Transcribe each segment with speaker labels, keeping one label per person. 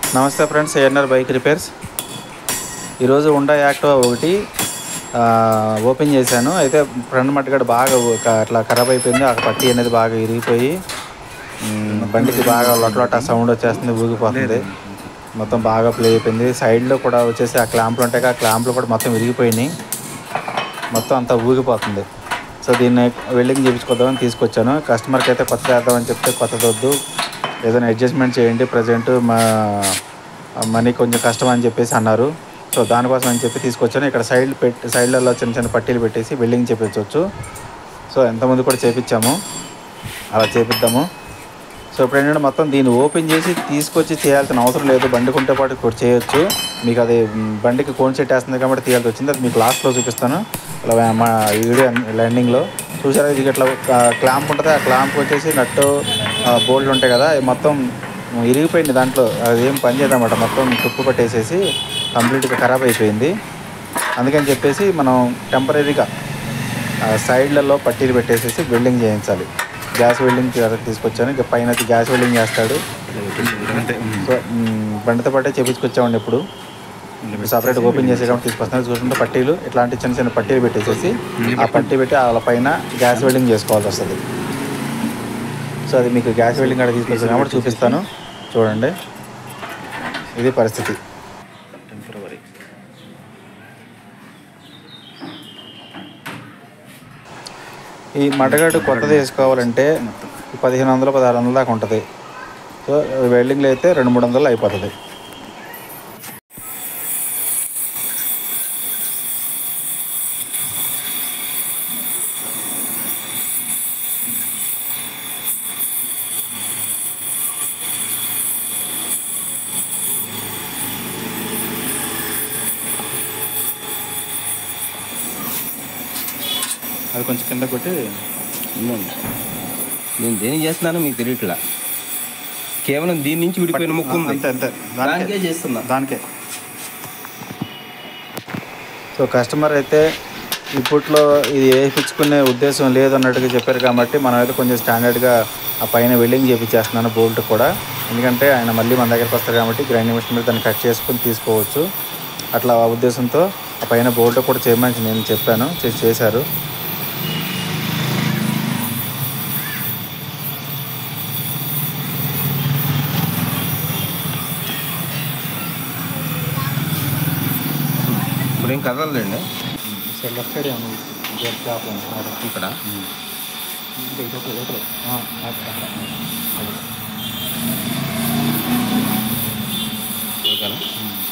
Speaker 1: నమస్తే friends ANR bike repairs ఈరోజు ఉండా యాక్టివా ఒకటి ఆ, ఓపెన్ చేశాను అయితే ఫ్రంట్ మట్టుగడ బాగా ఒక అట్లా ఖరాబ్ అయిపోయింది ఆ పట్టి అనేది బాగా ఇరిగిపోయి మ్, బండికి బాగా లొట్లొట్ట సౌండ్ వచ్చేస్తుంది ఊగిపోతుంది మొత్తం బాగా ప్లే అయిపోయింది సైడ్లో కూడా వచ్చేసి ఆ క్లాంపులు ఉంటాయి ఆ క్లాంపులు కూడా మొత్తం విరిగిపోయినాయి మొత్తం అంతా ఊగిపోతుంది సో దీన్ని వెల్డింగ్ చేయించుకోద్దామని తీసుకొచ్చాను కస్టమర్కి అయితే కొత్త చేద్దామని చెప్తే కొత్తది వద్దు ఏదైనా అడ్జస్ట్మెంట్ చేయండి ప్రజెంట్ మా మనీ కొంచెం కష్టం అని చెప్పేసి అన్నారు సో దానికోసం అని చెప్పి తీసుకొచ్చాను ఇక్కడ సైడ్ పెట్టి సైడ్లలో చిన్న చిన్న పట్టీలు పెట్టేసి వెల్డింగ్ చేపించవచ్చు సో ఎంతమంది కూడా చేపించాము అలా చేపిద్దాము సో ఇప్పుడు ఏంటంటే మొత్తం దీన్ని ఓపెన్ చేసి తీసుకొచ్చి చేయాల్సిన అవసరం లేదు బండి కొంటే పాటు కూడా చేయొచ్చు మీకు అది మ్, బండికి కోన్ సెట్ వేస్తుంది కాబట్టి తీయాల్సి వచ్చింది అది మీకు లాస్ట్లో చూపిస్తాను ఇలా మా వీడియో ల్యాండింగ్లో చూసారా ఇది ఇట్లా క్లాంప్ ఉంటుంది ఆ క్లాంప్ వచ్చేసి నట్టు బోల్డ్ ఉంటాయి కదా అవి మొత్తం ఇరిగిపోయింది దాంట్లో అది ఏం పని చేయదన్నమాట మొత్తం తుప్పు పట్టేసేసి కంప్లీట్గా ఖరాబ్ అయిపోయింది అందుకని చెప్పేసి మనం టెంపరీగా సైడ్లలో పట్టీలు పెట్టేసేసి వెల్డింగ్ చేయించాలి గ్యాస్ వెల్డింగ్ తీసుకొచ్చాను ఇక పైన అయితే గ్యాస్ వెల్డింగ్ చేస్తాడు సో మ్, బండితో పాటే చేపించుకొచ్చామండి ఇప్పుడు సపరేట్ ఓపెన్ చేసే కాబట్టి తీసుకొస్తాను చూసుకుంటే పట్టీలు ఇట్లాంటి చిన్న చిన్న పట్టీలు పెట్టేసేసి ఆ పట్టీ పెట్టి వాళ్ళ పైన గ్యాస్ వెల్డింగ్ చేసుకోవాల్సి వస్తుంది సో అది మీకు గ్యాస్ వెల్డింగ్ అక్కడ తీసుకొచ్చాను కాబట్టి చూపిస్తాను చూడండి ఇది పరిస్థితి ఈ మడగడ్డు కొత్తది వేసుకోవాలంటే పదిహేను వందలు పదహారు వందల దాకా ఉంటుంది సో వెల్డింగ్లో అయితే రెండు మూడు వందలు అయిపోతుంది అది కొంచెం కింద కొట్టి
Speaker 2: ఉందండి. నేను దేనికి చేస్తున్నానో మీకు తెలియట్లా కేవలం దీని నుంచి విడిపోయిన ముక్కు ఉంది
Speaker 1: అంతే అంతే
Speaker 2: దానికే
Speaker 1: దానికే
Speaker 2: చేస్తున్నా
Speaker 1: దానికే సో కస్టమర్ అయితే ఇప్పట్లో ఇది వేయించుకునే ఉద్దేశం లేదు అన్నట్టుగా చెప్పారు కాబట్టి మనం అయితే కొంచెం స్టాండర్డ్గా ఆ పైన వెల్డింగ్ చేపించేస్తున్నాను బోల్ట్ కూడా ఎందుకంటే ఆయన మళ్ళీ మన దగ్గరికి వస్తారు కాబట్టి గ్రైండింగ్ మిషన్ మీద దాన్ని కట్ చేసుకుని తీసుకోవచ్చు అట్లా ఆ ఉద్దేశంతో ఆ పైన బోల్ట్ కూడా చేయమని నేను చెప్పాను చేసి చేశారు
Speaker 2: ఇప్పుడు ఏం కదలదండి
Speaker 1: లెఫ్ట్ సైడ్
Speaker 2: ఇక్కడ ఓకేనా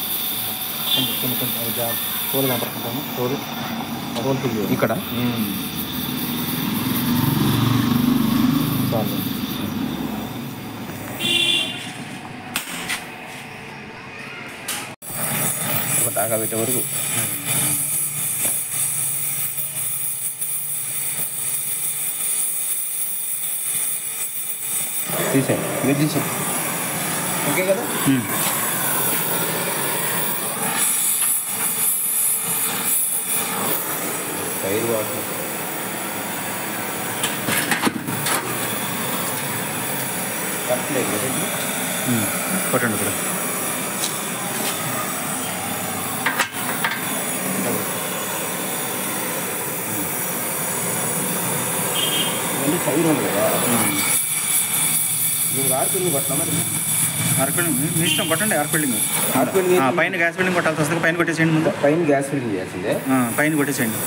Speaker 1: తోలు కనపడుతుంటాము తోలు తోలు పిల్లి
Speaker 2: ఇక్కడ
Speaker 1: చాలు
Speaker 2: ఒక దాకా పెట్టే వరకు తీసేయండి మీరు తీసేయండి ఓకే కదా టైర్ వాటర్ కట్టలేదు కదా
Speaker 1: కొట్టండి కూడా
Speaker 2: ఇవన్నీ టైర్ ఉంది కదా మీరు ఆడుతుంది కొట్టడం మరి
Speaker 1: ఆర్పిల్లింగ్ మీ ఇష్టం కొట్టండి ఆర్పిల్లింగ్
Speaker 2: ఆర్పిల్లింగ్
Speaker 1: ఆ, పైన గ్యాస్ బిల్డింగ్ కొట్టాల్సి వస్తుంది పైన కొట్టేసేయండి ముందు
Speaker 2: పైన గ్యాస్ ఫిల్లింగ్ చేయాల్సిందే
Speaker 1: ఆ, పైన కొట్టేసేయండి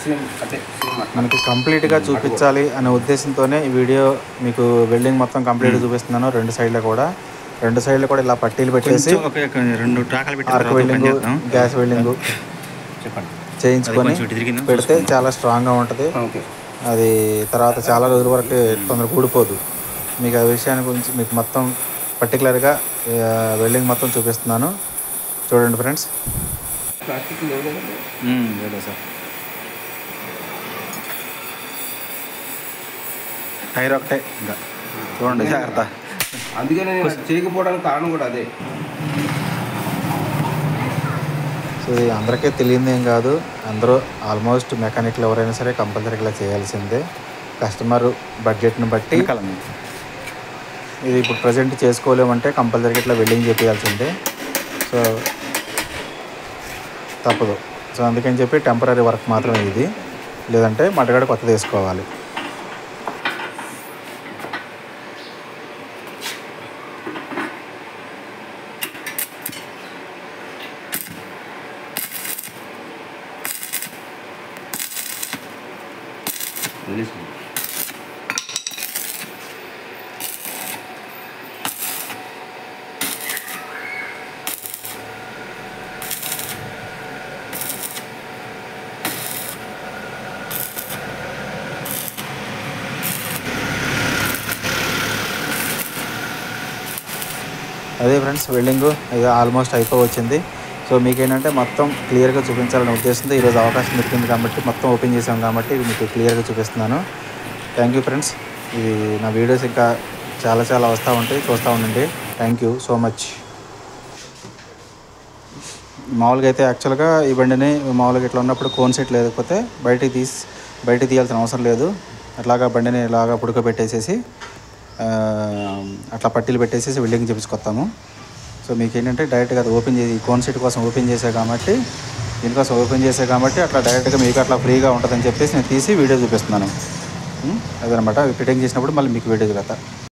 Speaker 2: సేమ్ అదే సేమ్ అట్లా
Speaker 1: మనకి కంప్లీట్గా చూపించాలి అనే ఉద్దేశంతోనే ఈ వీడియో మీకు వెల్డింగ్ మొత్తం కంప్లీట్గా చూపిస్తున్నాను రెండు సైడ్లో కూడా రెండు సైడ్లో కూడా ఇలా పట్టీలు పెట్టేసి
Speaker 3: రెండు టాకాలు
Speaker 1: ఆర్క్ వెల్డింగ్ గ్యాస్ వెల్డింగ్
Speaker 2: చెప్పండి
Speaker 1: చేయించుకొని
Speaker 3: కొంచెం ఇటు తిరిగిందా?
Speaker 1: పెడితే చాలా స్ట్రాంగ్గా ఉంటుంది
Speaker 2: ఓకే
Speaker 1: అది తర్వాత చాలా రోజుల వరకు తొందరగా ఊడిపోదు మీకు ఆ విషయాన్ని గురించి మీకు మొత్తం పర్టికులర్గా వెల్డింగ్ మొత్తం చూపిస్తున్నాను చూడండి ఫ్రెండ్స్
Speaker 2: ప్లాస్టిక్ లేవు కదండి
Speaker 3: లేదు సార్ టైర్ ఒకటే ఇంకా చూడండి జాగ్రత్త
Speaker 2: అందుకనే నేను అది చేయకపోవడానికి కారణం కూడా అదే
Speaker 1: సో ఇది అందరికీ తెలియదు ఏం కాదు అందరూ ఆల్మోస్ట్ మెకానిక్లు ఎవరైనా సరే కంపల్సరీ ఇలా చేయాల్సిందే కస్టమర్ బడ్జెట్ని బట్టి
Speaker 3: వెనకాల ఉంది.
Speaker 1: ఇది ఇప్పుడు ప్రజెంట్ చేసుకోలేమంటే కంపల్సరీగా ఇట్లా వెల్డింగ్ చేయాల్సిందే సో తప్పదు సో అందుకని చెప్పి టెంపరీ వర్క్ మాత్రమే ఇది లేదంటే మటగడ కొత్తది వేసుకోవాలి
Speaker 2: వదిలేసి
Speaker 1: అదే ఫ్రెండ్స్ వెల్డింగ్ ఇది ఆల్మోస్ట్ అయిపోవచ్చింది సో మీకేంటంటే మొత్తం క్లియర్గా చూపించాలనే ఉద్దేశంతో ఈరోజు అవకాశం దొరికింది కాబట్టి మొత్తం ఓపెన్ చేసాం కాబట్టి ఇది మీకు క్లియర్గా చూపిస్తున్నాను థ్యాంక్ యూ ఫ్రెండ్స్ ఇది నా వీడియోస్ ఇంకా చాలా చాలా వస్తూ ఉంటాయి చూస్తూ ఉండండి థ్యాంక్ యూ సో మచ్ మామూలుగా అయితే యాక్చువల్గా ఈ బండిని మామూలుగా ఇట్లా ఉన్నప్పుడు కోన్ సెట్ లేకపోతే బయటికి తీసి బయటికి తీయాల్సిన అవసరం లేదు అట్లాగా బండిని ఇలాగా పుడకబెట్టేసేసి ఆ, అట్లా పట్టీలు పెట్టేసేసి వెల్డింగ్ చేపించుకొస్తాము సో మీకు ఏంటంటే డైరెక్ట్గా అది ఓపెన్ చేసి కోన్ సెట్ కోసం ఓపెన్ చేసా కాబట్టి దీనికోసం ఓపెన్ చేసా కాబట్టి అట్లా డైరెక్ట్గా మీకు అట్లా ఫ్రీగా ఉంటుందని చెప్పేసి నేను తీసి వీడియో చూపిస్తున్నాను ఉం? అదనమాట ఫిట్టింగ్ చేసినప్పుడు మళ్ళీ మీకు వీడియో చూపెడతా